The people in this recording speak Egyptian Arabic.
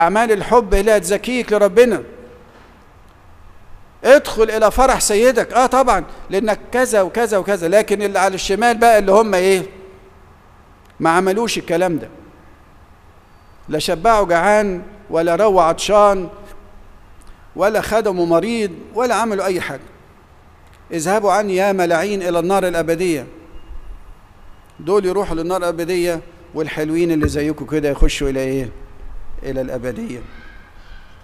اعمال الحب هي اللي هتزكيك لربنا ادخل الى فرح سيدك اه طبعا لانك كذا وكذا وكذا لكن اللي على الشمال بقى اللي هم ايه ما عملوش الكلام ده لا شبعوا جعان ولا رووا عطشان ولا خدموا مريض ولا عملوا اي حاجه اذهبوا عني يا ملاعين الى النار الابديه دول يروحوا للنار الابديه والحلوين اللي زيكم كده يخشوا الى ايه الى الابديه